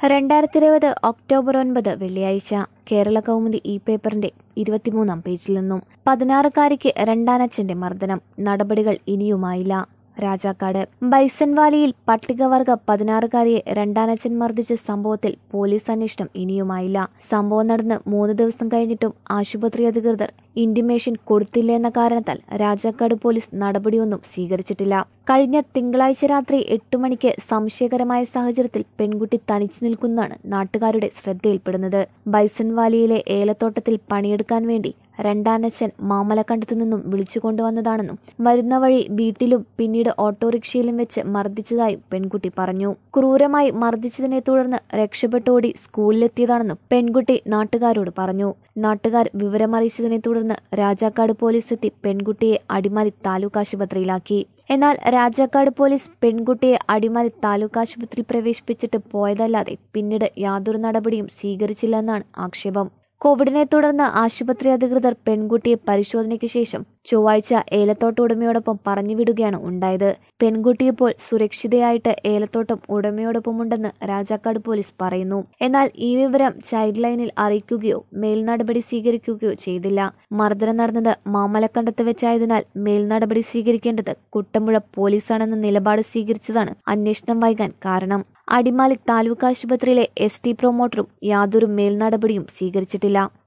രണ്ടായിരത്തി ഇരുപത് ഒക്ടോബർ ഒൻപത് വെള്ളിയാഴ്ച കേരള കൗമുദി ഈ പേപ്പറിന്റെ ഇരുപത്തിമൂന്നാം പേജിൽ നിന്നും പതിനാറുകാരിക്ക് രണ്ടാനച്ഛന്റെ മർദ്ദനം നടപടികൾ ഇനിയുമായില്ല രാജാക്കാട് ബൈസൺവാലിയിൽ പട്ടികവർഗ പതിനാറുകാരിയെ രണ്ടാനച്ഛൻ മർദ്ദിച്ച സംഭവത്തിൽ പോലീസ് അന്വേഷണം ഇനിയുമായില്ല സംഭവം നടന്ന് മൂന്ന് ദിവസം കഴിഞ്ഞിട്ടും ആശുപത്രി അധികൃതർ ഇന്റിമേഷൻ കൊടുത്തില്ല എന്ന കാരണത്താൽ രാജാക്കാട് പോലീസ് നടപടിയൊന്നും സ്വീകരിച്ചിട്ടില്ല കഴിഞ്ഞ തിങ്കളാഴ്ച രാത്രി എട്ട് മണിക്ക് സംശയകരമായ സാഹചര്യത്തിൽ പെൺകുട്ടി തനിച്ചു നിൽക്കുന്നതാണ് നാട്ടുകാരുടെ ശ്രദ്ധയിൽപ്പെടുന്നത് ബൈസൺവാലിയിലെ ഏലത്തോട്ടത്തിൽ പണിയെടുക്കാൻ വേണ്ടി രണ്ടാനച്ഛൻ മാമലക്കണ്ടത്തു നിന്നും വിളിച്ചു കൊണ്ടുവന്നതാണെന്നും വരുന്ന വഴി വീട്ടിലും പിന്നീട് ഓട്ടോറിക്ഷയിലും വെച്ച് മർദ്ദിച്ചതായും പെൺകുട്ടി പറഞ്ഞു ക്രൂരമായി മർദ്ദിച്ചതിനെ തുടർന്ന് രക്ഷപ്പെട്ടോടി സ്കൂളിലെത്തിയതാണെന്നും പെൺകുട്ടി നാട്ടുകാരോട് പറഞ്ഞു നാട്ടുകാർ വിവരമറിയിച്ചതിനെ തുടർന്ന് രാജാക്കാട് പോലീസ് എത്തി പെൺകുട്ടിയെ അടിമാലി താലൂക്ക് ആശുപത്രിയിലാക്കി എന്നാൽ രാജാക്കാട് പോലീസ് പെൺകുട്ടിയെ അടിമാലി താലൂക്ക് ആശുപത്രിയിൽ പ്രവേശിപ്പിച്ചിട്ട് പോയതല്ലാതെ പിന്നീട് യാതൊരു നടപടിയും സ്വീകരിച്ചില്ലെന്നാണ് ആക്ഷേപം കോവിഡിനെ തുടർന്ന് ആശുപത്രി അധികൃതർ പെൺകുട്ടിയെ പരിശോധനയ്ക്ക് ശേഷം ചൊവ്വാഴ്ച ഏലത്തോട്ട ഉടമയോടൊപ്പം പറഞ്ഞുവിടുകയാണ് ഉണ്ടായത് പെൺകുട്ടി ഇപ്പോൾ സുരക്ഷിതയായിട്ട് ഏലത്തോട്ടം ഉടമയോടൊപ്പമുണ്ടെന്ന് രാജാക്കാട് പോലീസ് പറയുന്നു എന്നാൽ ഈ വിവരം ചൈൽഡ് ലൈനിൽ അറിയിക്കുകയോ മേൽനടപടി സ്വീകരിക്കുകയോ ചെയ്തില്ല മർദ്ദനം നടന്നത് മാമലക്കണ്ടത്ത് വെച്ചായതിനാൽ മേൽനടപടി സ്വീകരിക്കേണ്ടത് കുട്ടമ്പുഴ പോലീസാണെന്ന നിലപാട് സ്വീകരിച്ചതാണ് അന്വേഷണം വൈകാൻ കാരണം അടിമാലി താലൂക്ക് ആശുപത്രിയിലെ എസ് ടി പ്രൊമോട്ടറും യാതൊരു മേൽനടപടിയും സ്വീകരിച്ചിട്ടില്ല